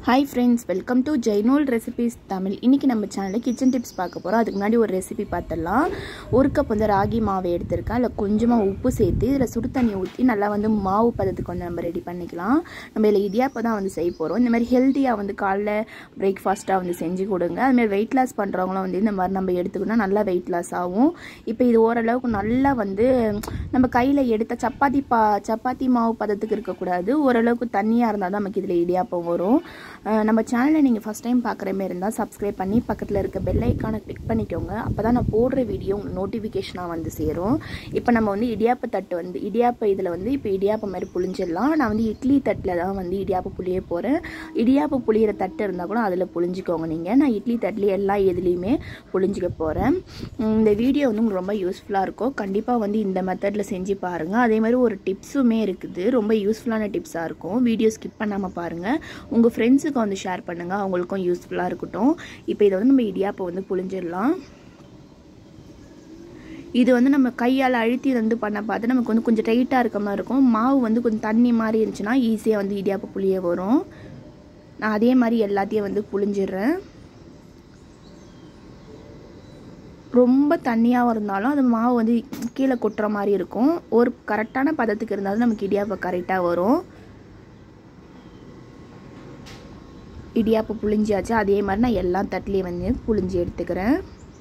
hi friends welcome to ஜெய்னோல் recipes Tamil இன்றைக்கி நம்ம சேனலில் கிச்சன் டிப்ஸ் பார்க்க போகிறோம் அதுக்கு முன்னாடி ஒரு ரெசிபி பார்த்துடலாம் ஒரு கப் வந்து ராகி மாவு எடுத்திருக்கேன் அதில் கொஞ்சமாக உப்பு சேர்த்து இதில் சுடு தண்ணி ஊற்றி நல்லா வந்து மாவு பதத்துக்கு வந்து நம்ம ரெடி பண்ணிக்கலாம் நம்ம இதில் இடியாப்பம் தான் வந்து செய்ய போகிறோம் இந்த மாதிரி ஹெல்த்தியாக வந்து காலைல பிரேக்ஃபாஸ்ட்டாக வந்து செஞ்சு கொடுங்க அதுமாதிரி வெயிட் லாஸ் பண்ணுறவங்களும் வந்து இந்த மாதிரி நம்ம எடுத்துக்கணும் நல்லா வெயிட் லாஸ் ஆகும் இப்போ இது ஓரளவுக்கு நல்லா வந்து நம்ம கையில் எடுத்த சப்பாத்தி பா சப்பாத்தி மாவு பதத்துக்கு இருக்கக்கூடாது ஓரளவுக்கு தண்ணியாக இருந்தால் தான் நமக்கு இதில் இடியாப்பம் வரும் நம்ம சேனலை நீங்கள் ஃபஸ்ட் டைம் பார்க்குற மாதிரி இருந்தால் சப்ஸ்கிரைப் பண்ணி பக்கத்தில் இருக்க பெல் ஐக்கானை கிளிக் பண்ணிக்கோங்க அப்போ தான் நான் போடுற வீடியோ உங்களுக்கு நோட்டிஃபிகேஷனாக வந்து சேரும் இப்போ நம்ம வந்து இடியாப்ப தட்டு வந்து இடியாப்ப இதில் வந்து இப்போ இடியாப்பம் மாதிரி புளிஞ்சிடலாம் நான் வந்து இட்லி தட்டில் தான் வந்து இடியாப்ப புளிய போகிறேன் இடியாப்ப புளியிற தட்டு இருந்தால் கூட அதில் புளிஞ்சிக்கோங்க நீங்கள் நான் இட்லி தட்டில் எல்லா இதுலேயுமே புளிஞ்சிக்க போகிறேன் இந்த வீடியோ வந்து உங்களுக்கு ரொம்ப யூஸ்ஃபுல்லாக இருக்கும் கண்டிப்பாக வந்து இந்த மெத்தடில் செஞ்சு பாருங்கள் அதே மாதிரி ஒரு டிப்ஸுமே இருக்குது ரொம்ப யூஸ்ஃபுல்லான டிப்ஸாக இருக்கும் வீடியோ ஸ்கிப் பண்ணாமல் பாருங்கள் உங்கள் ஃப்ரெண்ட்ஸுக்கு வந்து ஷேர் பண்ணுங்கள் அவங்களுக்கும் யூஸ்ஃபுல்லாக இருக்கட்டும் இப்போ இதை வந்து நம்ம இடியாப்பம் வந்து புளிஞ்சிடலாம் இது வந்து நம்ம கையால் அழுத்தி வந்து பண்ண பார்த்து நமக்கு வந்து கொஞ்சம் டைட்டாக இருக்க மாதிரி இருக்கும் மாவு வந்து கொஞ்சம் தண்ணி மாதிரி இருந்துச்சுன்னா ஈஸியாக வந்து இடியாப்ப புளிய வரும் நான் அதே மாதிரி எல்லாத்தையும் வந்து புளிஞ்சிடுறேன் ரொம்ப தண்ணியாக இருந்தாலும் அது மாவு வந்து கீழே கொட்டுற மாதிரி இருக்கும் ஒரு கரெக்டான பதத்துக்கு இருந்தாலும் நமக்கு இடியாப்பம் கரெக்டாக வரும் இடியாப்பு புளிஞ்சியாச்சு அதே மாதிரி நான் எல்லா தட்டிலையும் வந்து புளிஞ்சி எடுத்துக்கிறேன்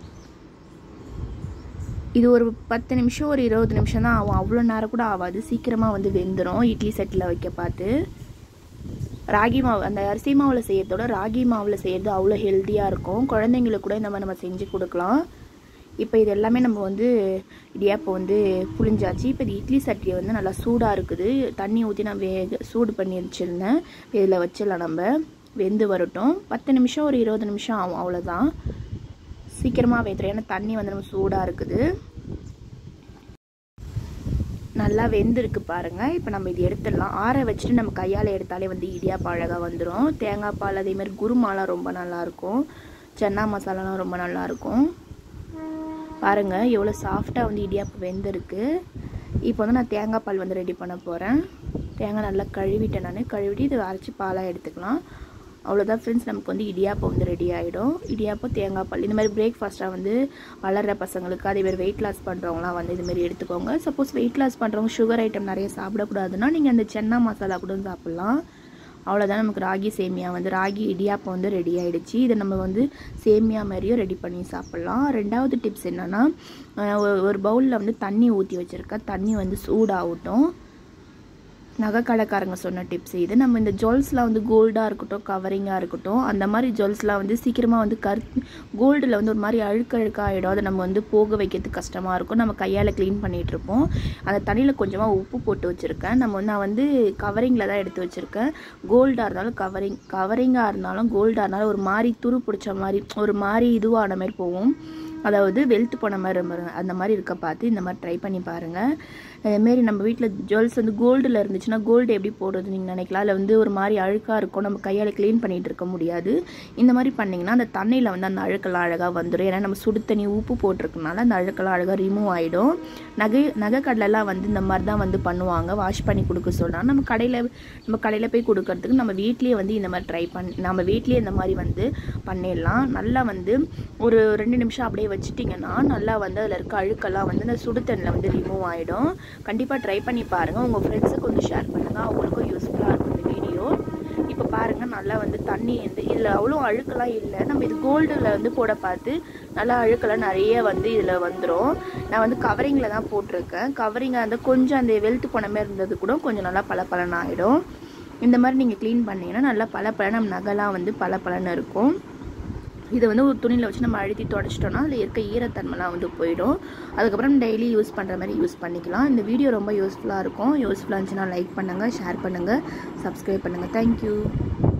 இது ஒரு பத்து நிமிஷம் ஒரு இருபது நிமிஷம் தான் ஆகும் அவ்வளோ நேரம் கூட ஆகாது சீக்கிரமாக வந்து வெந்துடும் இட்லி செட்டில் வைக்க பார்த்து ராகி மாவு அந்த அரிசி மாவில் செய்யறதோட ராகி மாவில் செய்கிறது அவ்வளோ ஹெல்த்தியாக இருக்கும் குழந்தைங்களுக்கு கூட இந்த மாதிரி நம்ம செஞ்சு கொடுக்கலாம் இப்போ இது எல்லாமே நம்ம வந்து இடியாப்பம் வந்து புளிஞ்சாச்சு இப்போ இது இட்லி சட்டியை வந்து நல்லா சூடாக இருக்குது தண்ணி ஊற்றி நான் வேக சூடு பண்ணி வச்சுருந்தேன் இதில் வச்சிடலாம் நம்ம வெந்து வரட்டும் பத்து நிமிஷம் ஒரு இருபது நிமிஷம் ஆகும் அவ்வளோதான் சீக்கிரமாக வெந்துடும் ஏன்னா தண்ணி வந்து நம்ம சூடாக இருக்குது நல்லா வெந்திருக்கு பாருங்கள் இப்போ நம்ம இது எடுத்துடலாம் ஆற வச்சுட்டு நம்ம கையால் எடுத்தாலே வந்து இடியாப்பம் அழகாக வந்துடும் தேங்காய் பால் அதேமாதிரி குருமாலாம் ரொம்ப நல்லாயிருக்கும் சன்னா மசாலாலாம் ரொம்ப நல்லாயிருக்கும் பாருங்கள் எவ்வளோ சாஃப்டாக வந்து இடியாப்பம் வெந்திருக்கு இப்போ வந்து நான் தேங்காய் பால் வந்து ரெடி பண்ண போகிறேன் தேங்காய் நல்லா கழுவிட்டேன் நான் கழுவிட்டு இதை அரைச்சி பாலாக எடுத்துக்கலாம் அவ்வளோதான் ஃப்ரெண்ட்ஸ் நமக்கு வந்து இடியாப்பம் வந்து ரெடி ஆகிடும் இடியாப்பம் தேங்காய் பால் இந்த மாதிரி பிரேக்ஃபாஸ்ட்டாக வந்து வளர்கிற பசங்களுக்கு அதே மாதிரி வெயிட் லாஸ் பண்ணுறவங்களாம் வந்து இதுமாரி எடுத்துக்கோங்க சப்போஸ் வெயிட் லாஸ் பண்ணுறவங்க சுகர் ஐட்டம் நிறைய சாப்பிடக்கூடாதுன்னா நீங்கள் அந்த சென்னா மசாலா கூட சாப்பிட்லாம் அவ்வளோதான் நமக்கு ராகி சேமியா வந்து ராகி இடியாப்பம் வந்து ரெடி ஆகிடுச்சு இதை நம்ம வந்து சேமியா மாதிரியும் ரெடி பண்ணி சாப்பிட்லாம் ரெண்டாவது டிப்ஸ் என்னென்னா ஒரு பவுலில் வந்து தண்ணி ஊற்றி வச்சுருக்கேன் தண்ணி வந்து சூடாகட்டும் நகை கடைக்காரங்க சொன்ன டிப்ஸ் இது நம்ம இந்த ஜுவல்ஸ்லாம் வந்து கோல்டாக இருக்கட்டும் கவரிங்காக இருக்கட்டும் அந்த மாதிரி ஜுவல்ஸ்லாம் வந்து சீக்கிரமாக வந்து கரு கோல்டில் வந்து ஒரு மாதிரி அழுக்கு அழுக்காகிடும் அதை நம்ம வந்து போக வைக்கிறதுக்கு கஷ்டமாக இருக்கும் நம்ம கையால் க்ளீன் பண்ணிகிட்டு இருப்போம் அந்த தண்ணியில் கொஞ்சமாக உப்பு போட்டு வச்சுருக்கேன் நம்ம நான் வந்து கவரிங்கில் தான் எடுத்து வச்சுருக்கேன் கோல்டாக இருந்தாலும் கவரிங் கவரிங்காக இருந்தாலும் கோல்டாக இருந்தாலும் ஒரு மாதிரி துரு பிடிச்ச மாதிரி ஒரு மாதிரி இதுவான மாதிரி போகும் அதாவது வெல்த்து போன மாதிரி அந்த மாதிரி இருக்க பார்த்து இந்த மாதிரி ட்ரை பண்ணி பாருங்கள் இதுமாரி நம்ம வீட்டில் ஜுவல்ஸ் வந்து கோல்டில் இருந்துச்சுன்னா கோல்டு எப்படி போடுறது நீங்கள் நினைக்கலாம் அதில் வந்து ஒரு மாதிரி அழுக்காக இருக்கும் நம்ம கையால் க்ளீன் பண்ணிகிட்டு இருக்க முடியாது இந்த மாதிரி பண்ணிங்கன்னா அந்த தண்ணியில் வந்து அந்த அழுக்கெல்லாம் அழகாக வந்துடும் ஏன்னா நம்ம சுடு தண்ணி உப்பு போட்டிருக்கனால அந்த அழுக்கெல்லாம் அழகாக ரிமூவ் ஆகிடும் நகை நகை கடலெல்லாம் வந்து இந்த மாதிரி தான் வந்து பண்ணுவாங்க வாஷ் பண்ணி கொடுக்க சொல்கிறாங்க நம்ம கடையில் நம்ம கடையில் போய் கொடுக்கறதுக்கு நம்ம வீட்லேயே வந்து இந்த மாதிரி ட்ரை பண்ணி நம்ம வீட்லேயே இந்த மாதிரி வந்து பண்ணிடலாம் நல்லா வந்து ஒரு ரெண்டு நிமிஷம் அப்படியே வச்சுட்டிங்கன்னா நல்லா வந்து அதில் இருக்க அழுக்கெல்லாம் வந்து அந்த சுடு தண்ணியில் வந்து ரிமூவ் ஆகிடும் கண்டிப்பாக ட்ரை பண்ணி பாருங்கள் உங்கள் ஃப்ரெண்ட்ஸுக்கு வந்து ஷேர் பண்ணுங்கள் அவங்களுக்கும் யூஸ்ஃபுல்லாக இருக்கும் இந்த வீடியோ இப்போ பாருங்கள் நல்லா வந்து தண்ணி வந்து இதில் அவ்வளோ அழுக்கெல்லாம் இல்லை நம்ம இது கோல்டில் வந்து போட பார்த்து நல்லா அழுக்கெல்லாம் நிறைய வந்து இதில் வந்துடும் நான் வந்து கவரிங்கில் தான் போட்டிருக்கேன் கவரிங்கில் வந்து கொஞ்சம் அந்த வெல்த்து போன மாதிரி இருந்தது கூட கொஞ்சம் நல்லா பல பலன் ஆகிடும் இந்த மாதிரி நீங்கள் க்ளீன் பண்ணிங்கன்னா நல்லா பல பல நம்ம நகைலாம் வந்து பல பலன்னு இருக்கும் இதை வந்து ஒரு துணியில் வச்சு நம்ம அழுத்தி தொடச்சிட்டோம்னா அதில் இருக்க ஈரத்தன்மைலாம் வந்து போயிடும் அதுக்கப்புறம் டெய்லி யூஸ் பண்ணுற மாதிரி யூஸ் பண்ணிக்கலாம் இந்த வீடியோ ரொம்ப யூஸ்ஃபுல்லாக இருக்கும் யூஸ்ஃபுல்லாக இருந்துச்சுன்னா லைக் பண்ணுங்கள் ஷேர் பண்ணுங்கள் சப்ஸ்கிரைப் பண்ணுங்கள் தேங்க்யூ